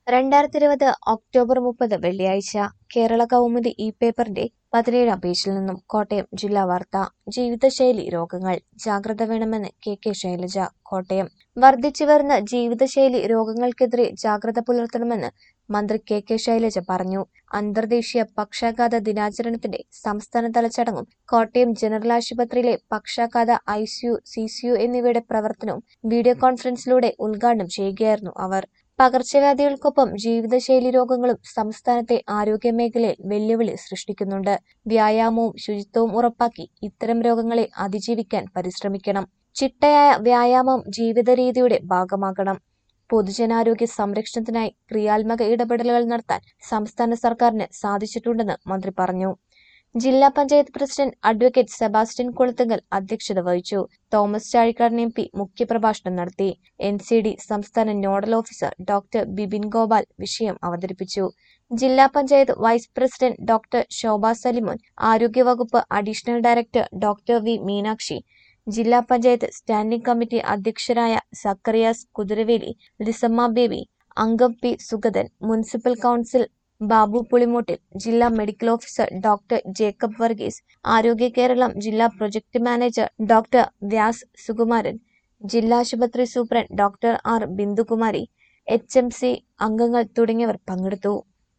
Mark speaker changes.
Speaker 1: രണ്ടായിരത്തി ഇരുപത് ഒക്ടോബർ മുപ്പത് വെള്ളിയാഴ്ച കേരള കൗമുദി ഈ പേപ്പറിന്റെ പതിനേഴാം പേജിൽ നിന്നും കോട്ടയം ജില്ലാ വാർത്ത ജീവിതശൈലി രോഗങ്ങൾ ജാഗ്രത വേണമെന്ന് കെ കെ ശൈലജ കോട്ടയം വർദ്ധിച്ചു വരുന്ന ജീവിതശൈലി രോഗങ്ങൾക്കെതിരെ ജാഗ്രത പുലർത്തണമെന്ന് മന്ത്രി കെ കെ ശൈലജ പറഞ്ഞു അന്തർദേശീയ പക്ഷാഘാത ദിനാചരണത്തിന്റെ സംസ്ഥാനതല ചടങ്ങും കോട്ടയം ജനറൽ ആശുപത്രിയിലെ പക്ഷാഘാത ഐസിയു സിസിയു എന്നിവയുടെ പ്രവർത്തനവും വീഡിയോ കോൺഫറൻസിലൂടെ ഉദ്ഘാടനം ചെയ്യുകയായിരുന്നു അവർ പകർച്ചവ്യാധികൾക്കൊപ്പം ജീവിതശൈലി രോഗങ്ങളും സംസ്ഥാനത്തെ ആരോഗ്യമേഖലയിൽ വെല്ലുവിളി സൃഷ്ടിക്കുന്നുണ്ട് വ്യായാമവും ശുചിത്വവും ഉറപ്പാക്കി ഇത്തരം രോഗങ്ങളെ അതിജീവിക്കാൻ പരിശ്രമിക്കണം ചിട്ടയായ വ്യായാമം ജീവിതരീതിയുടെ ഭാഗമാകണം പൊതുജനാരോഗ്യ സംരക്ഷണത്തിനായി ക്രിയാത്മക ഇടപെടലുകൾ നടത്താൻ സംസ്ഥാന സർക്കാരിന് സാധിച്ചിട്ടുണ്ടെന്ന് മന്ത്രി പറഞ്ഞു ജില്ലാ പഞ്ചായത്ത് പ്രസിഡന്റ് അഡ്വക്കേറ്റ് സെബാസ്റ്റ്യൻ കുളത്തുങ്കൽ അധ്യക്ഷത വഹിച്ചു തോമസ് ചാഴിക്കാടൻ എം പി മുഖ്യപ്രഭാഷണം നടത്തി എൻ സി ഡി സംസ്ഥാന nodal officer doctor Bipin Gopal വിഷയം അവതരിപ്പിച്ചു ജില്ലാ panchayat vice president doctor Shobha Salimon ആരോഗ്യവകുപ്പ് additional director doctor V Meenakshi ജില്ലാ പഞ്ചായത്ത് സ്റ്റാൻഡിംഗ് കമ്മിറ്റി അധ്യക്ഷരായ സക്കറിയാസ് കുതിരവേലി ലിസമ്മ ബേബി അംഗം P Sugathan municipal council Babu Pulimoottil ജില്ലാ medical officer doctor Jacob Varghese ആരോഗ്യ കേരളം ജില്ലാ project manager doctor Vyas Sukumaran ജില്ലാ ആശുപത്രി superintendent doctor R Bindukumari H M C അംഗങ്ങൾ തുടങ്ങിയവർ പങ്കെടുത്തു